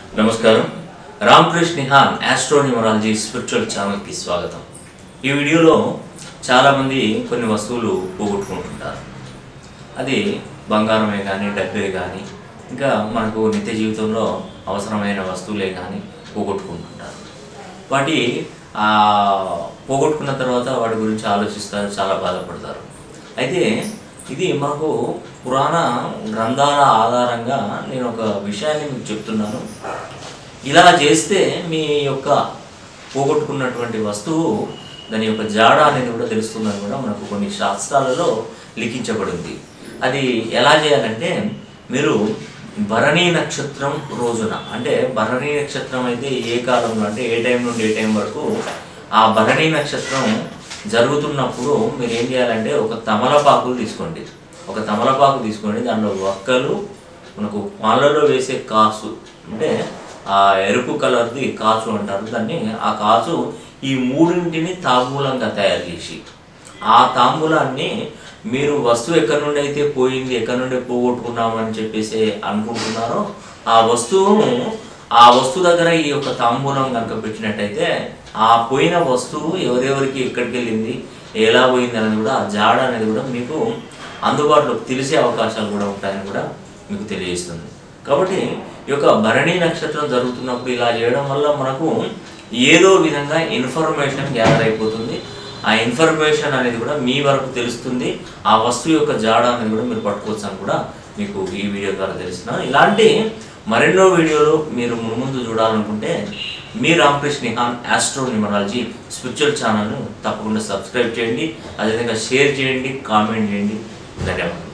నమస్కారం Ramakrishna నిహాన్ astronumerology spiritual ఛానల్కి స్వాగతం ఈ వీడియోలో చాలామంది కొన్ని వస్తువులు పోగొట్టుకుంటుంటారు అది బంగారమే కానీ డబ్బే కానీ ఇంకా మనకు నిత్య జీవితంలో అవసరమైన వస్తువులే కానీ పోగొట్టుకుంటుంటారు వాటి ఆ, పోగొట్టుకున్న తర్వాత వాటి గురించి ఆలోచిస్తారు చాలా బాధపడతారు అయితే ఇది మనకు పురాణ గ్రంథాల ఆధారంగా నేను ఒక విషయాన్ని మీకు చెప్తున్నాను ఇలా చేస్తే మీ యొక్క పోగొట్టుకున్నటువంటి వస్తువు దాని యొక్క జాడ అనేది కూడా తెలుస్తుందని కూడా మనకు కొన్ని శాస్త్రాలలో లిఖించబడింది అది ఎలా చేయాలంటే మీరు భరణీ నక్షత్రం రోజున అంటే భరణీ నక్షత్రం అయితే ఏ కాలంలో అంటే ఏ టైం నుండి ఏ టైం వరకు ఆ భరణీ నక్షత్రం జరుగుతున్నప్పుడు మీరు ఏం చేయాలంటే ఒక తమలపాకులు తీసుకోండి ఒక తమలపాకు తీసుకోండి దానిలో ఒక్కలు మనకు పాలలో వేసే కాసు అంటే ఆ ఎరుపు కలర్ది కాచు అంటారు దాన్ని ఆ కాచు ఈ మూడింటిని తాంబూలంగా తయారు చేసి ఆ తాంబూలాన్ని మీరు వస్తువు ఎక్కడి నుండి అయితే పోయింది ఎక్కడి నుండి పోగొట్టుకున్నామని చెప్పేసి అనుకుంటున్నారో ఆ వస్తువును ఆ వస్తువు దగ్గర ఈ యొక్క తాంబూలం కనుక పెట్టినట్టయితే ఆ పోయిన వస్తువు ఎవరెవరికి ఎక్కడికి వెళ్ళింది ఎలా పోయింది అనేది కూడా ఆ జాడ అనేది కూడా మీకు అందుబాటులో తెలిసే అవకాశాలు కూడా ఉంటాయని కూడా మీకు తెలియజేస్తుంది కాబట్టి ఈ యొక్క భరణి నక్షత్రం జరుగుతున్నప్పుడు ఇలా చేయడం వల్ల మనకు ఏదో విధంగా ఇన్ఫర్మేషన్ గ్యాదర్ అయిపోతుంది ఆ ఇన్ఫర్మేషన్ అనేది కూడా మీ వరకు తెలుస్తుంది ఆ వస్తువు యొక్క జాడ అనేది కూడా మీరు పట్టుకోవచ్చు అని కూడా మీకు ఈ వీడియో ద్వారా తెలుస్తున్నాను ఇలాంటి మరెన్నో వీడియోలు మీరు ముందు చూడాలనుకుంటే మీ Ramakrishna Nihan astro numerology spiritual ఛానల్ను తప్పకుండా సబ్స్క్రైబ్ చేయండి అదేవిధంగా షేర్ చేయండి కామెంట్ చేయండి ధన్యవాదాలు